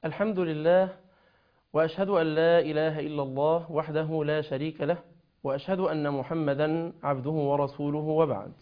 الحمد لله وأشهد أن لا إله إلا الله وحده لا شريك له وأشهد أن محمدا عبده ورسوله وبعد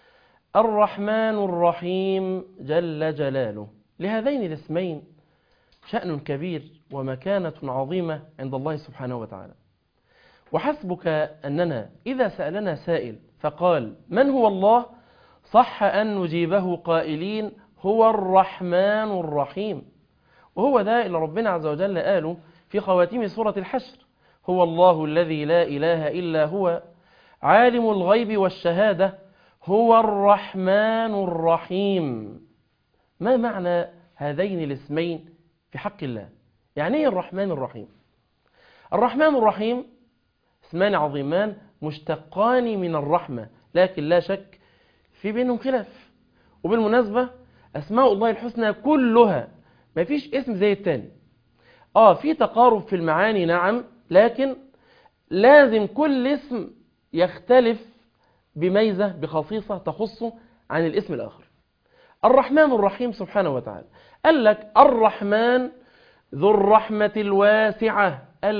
الرحمن الرحيم جل جلاله لهذين الاسمين شأن كبير ومكانة عظيمة عند الله سبحانه وتعالى وحسبك أننا إذا سألنا سائل فقال من هو الله صح أن نجيبه قائلين هو الرحمن الرحيم وهو ده اللي ربنا عز وجل قاله في خواتيم سورة الحشر هو الله الذي لا إله إلا هو عالم الغيب والشهادة هو الرحمن الرحيم ما معنى هذين الاسمين في حق الله يعني ايه الرحمن الرحيم الرحمن الرحيم اسمان عظيمان مشتقان من الرحمة لكن لا شك في بينهم خلاف وبالمناسبة أسماء الله الحسنى كلها ما فيش اسم زي التاني آه في تقارب في المعاني نعم لكن لازم كل اسم يختلف بميزة بخصيصة تخصه عن الاسم الآخر الرحمن الرحيم سبحانه وتعالى قال لك الرحمن ذو الرحمة الواسعة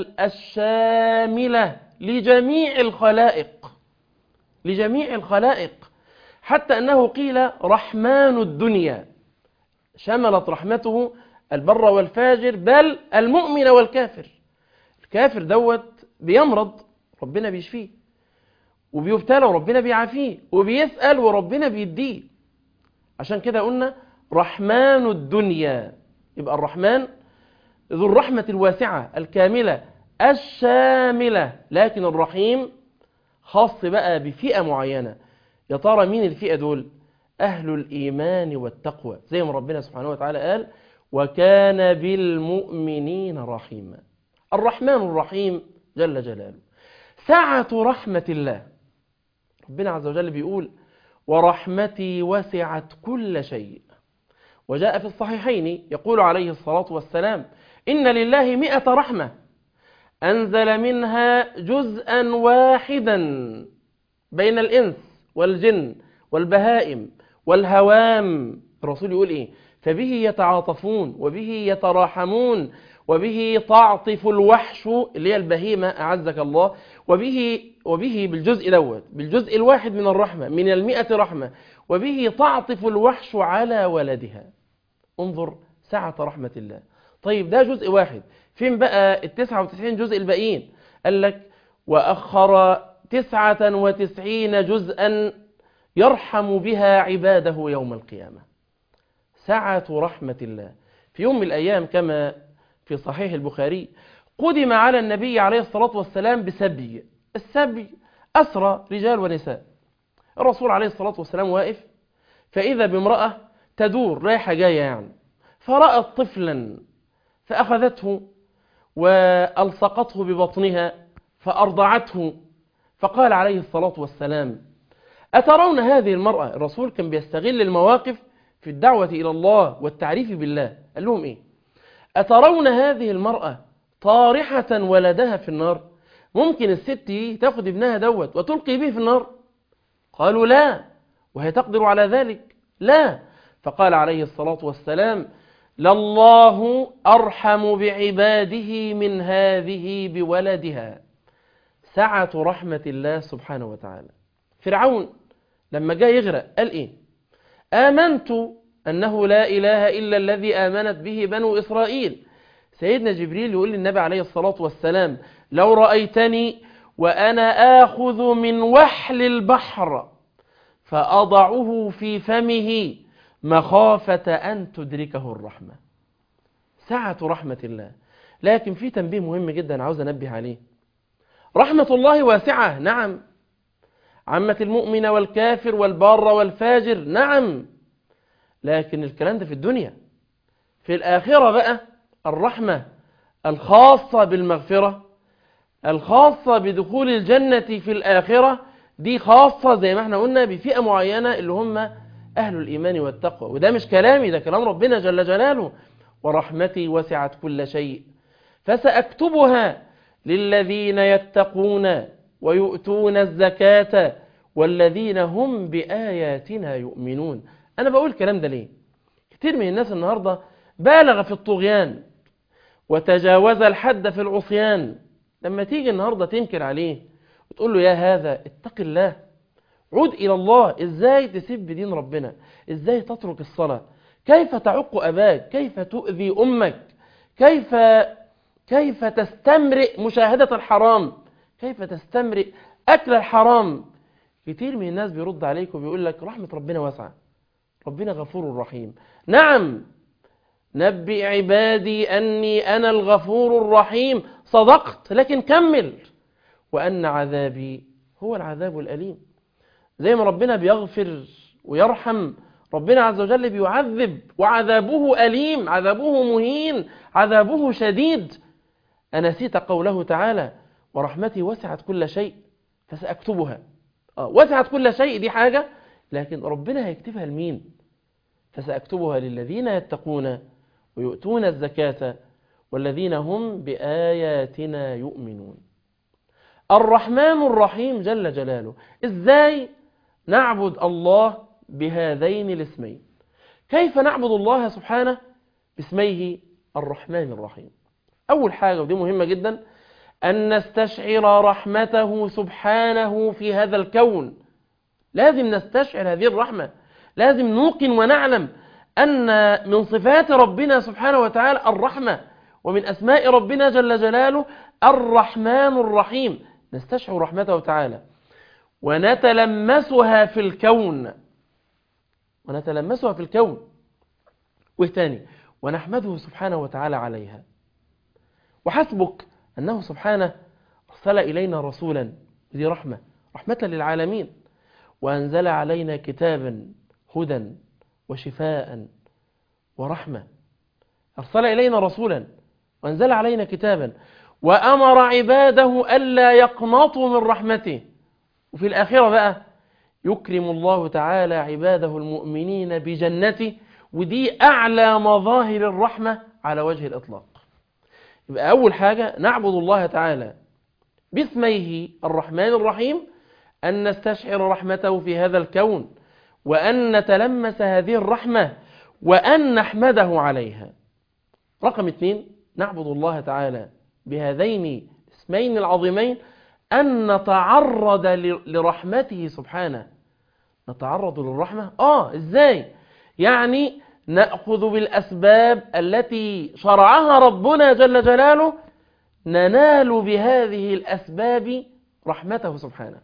الشاملة لجميع الخلائق لجميع الخلائق حتى أنه قيل رحمن الدنيا شملت رحمته البر والفاجر بل المؤمن والكافر الكافر دوت بيمرض ربنا بيشفيه وبيبتلى وربنا بيعافيه وبيسأل وربنا بيديه عشان كده قلنا رحمن الدنيا يبقى الرحمن ذو الرحمة الواسعة الكاملة الشاملة لكن الرحيم خاص بقى بفئة معينة يا ترى مين الفئة دول أهل الإيمان والتقوى زي ما ربنا سبحانه وتعالى قال وكان بالمؤمنين رحيما الرحمن الرحيم جل جلاله سعة رحمة الله ربنا عز وجل بيقول ورحمتي وسعت كل شيء وجاء في الصحيحين يقول عليه الصلاة والسلام إن لله مئة رحمة أنزل منها جزءا واحدا بين الإنس والجن والبهائم والهوام الرسول يقول إيه فبه يتعاطفون وبه يتراحمون وبه تعطف الوحش اللي هي البهيمة أعزك الله وبه, وبه بالجزء دوت بالجزء الواحد من الرحمة من المئة رحمة وبه تعطف الوحش على ولدها انظر سعة رحمة الله طيب ده جزء واحد فين بقى التسعة وتسعين جزء الباقيين قال لك وأخر تسعة وتسعين جزءا يرحم بها عباده يوم القيامة سعة رحمة الله في يوم من الأيام كما في صحيح البخاري قدم على النبي عليه الصلاة والسلام بسبي السبي أسرى رجال ونساء الرسول عليه الصلاة والسلام واقف فإذا بامرأة تدور رايحة جاية يعني فرأت طفلا فأخذته وألصقته ببطنها فأرضعته فقال عليه الصلاة والسلام أترون هذه المرأة الرسول كان بيستغل المواقف في الدعوة إلى الله والتعريف بالله قال لهم إيه أترون هذه المرأة طارحة ولدها في النار ممكن الست دي تاخد ابنها دوت وتلقي به في النار قالوا لا وهي تقدر على ذلك لا فقال عليه الصلاة والسلام لله أرحم بعباده من هذه بولدها سعة رحمة الله سبحانه وتعالى فرعون لما جاء يغرق قال إيه آمنت أنه لا إله إلا الذي آمنت به بنو إسرائيل سيدنا جبريل يقول للنبي عليه الصلاة والسلام لو رأيتني وأنا آخذ من وحل البحر فأضعه في فمه مخافة أن تدركه الرحمة سعة رحمة الله لكن في تنبيه مهم جدا عاوز أنبه عليه رحمة الله واسعة نعم عمة المؤمن والكافر والبار والفاجر نعم لكن الكلام ده في الدنيا في الآخرة بقى الرحمة الخاصة بالمغفرة الخاصة بدخول الجنة في الآخرة دي خاصة زي ما احنا قلنا بفئة معينة اللي هم أهل الإيمان والتقوى وده مش كلامي ده كلام ربنا جل جلاله ورحمتي وسعت كل شيء فسأكتبها للذين يتقون ويؤتون الزكاة والذين هم بآياتنا يؤمنون أنا بقول الكلام ده ليه كتير من الناس النهاردة بالغ في الطغيان وتجاوز الحد في العصيان لما تيجي النهاردة تنكر عليه وتقول له يا هذا اتق الله عود إلى الله إزاي تسب دين ربنا إزاي تترك الصلاة كيف تعق أباك كيف تؤذي أمك كيف كيف تستمرئ مشاهدة الحرام كيف تستمرئ أكل الحرام كتير من الناس بيرد عليك وبيقول لك رحمة ربنا واسعة ربنا غفور رحيم نعم نبئ عبادي أني أنا الغفور الرحيم صدقت لكن كمل وأن عذابي هو العذاب الأليم زي ما ربنا بيغفر ويرحم ربنا عز وجل بيعذب وعذابه أليم عذابه مهين عذابه شديد أنسيت قوله تعالى ورحمتي وسعت كل شيء فسأكتبها آه وسعت كل شيء دي حاجة لكن ربنا هيكتبها لمين فسأكتبها للذين يتقون ويؤتون الزكاة والذين هم بآياتنا يؤمنون الرحمن الرحيم جل جلاله إزاي نعبد الله بهذين الاسمين كيف نعبد الله سبحانه باسميه الرحمن الرحيم أول حاجة ودي مهمة جدا أن نستشعر رحمته سبحانه في هذا الكون لازم نستشعر هذه الرحمة لازم نوقن ونعلم أن من صفات ربنا سبحانه وتعالى الرحمة ومن أسماء ربنا جل جلاله الرحمن الرحيم نستشعر رحمته تعالى ونتلمسها في الكون ونتلمسها في الكون وثاني ونحمده سبحانه وتعالى عليها وحسبك أنه سبحانه أرسل إلينا رسولا ذي رحمة رحمة للعالمين وأنزل علينا كتابا هدى وشفاء ورحمة أرسل إلينا رسولا وأنزل علينا كتابا وأمر عباده ألا يقنطوا من رحمته وفي الآخرة بقى يكرم الله تعالى عباده المؤمنين بجنته ودي أعلى مظاهر الرحمة على وجه الإطلاق يبقى أول حاجة نعبد الله تعالى باسميه الرحمن الرحيم أن نستشعر رحمته في هذا الكون وأن نتلمس هذه الرحمة وأن نحمده عليها رقم اثنين نعبد الله تعالى بهذين اسمين العظيمين أن نتعرض لرحمته سبحانه نتعرض للرحمة آه إزاي يعني نأخذ بالأسباب التي شرعها ربنا جل جلاله ننال بهذه الأسباب رحمته سبحانه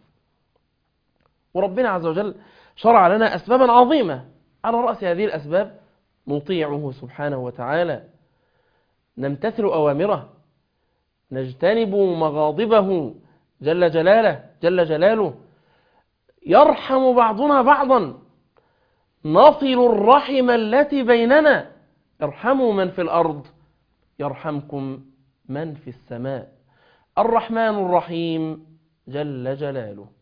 وربنا عز وجل شرع لنا أسبابا عظيمة على رأس هذه الأسباب نطيعه سبحانه وتعالى نمتثل أوامره نجتنب مغاضبه جل جلاله جل جلاله يرحم بعضنا بعضا نصل الرحم التي بيننا ارحموا من في الأرض يرحمكم من في السماء الرحمن الرحيم جل جلاله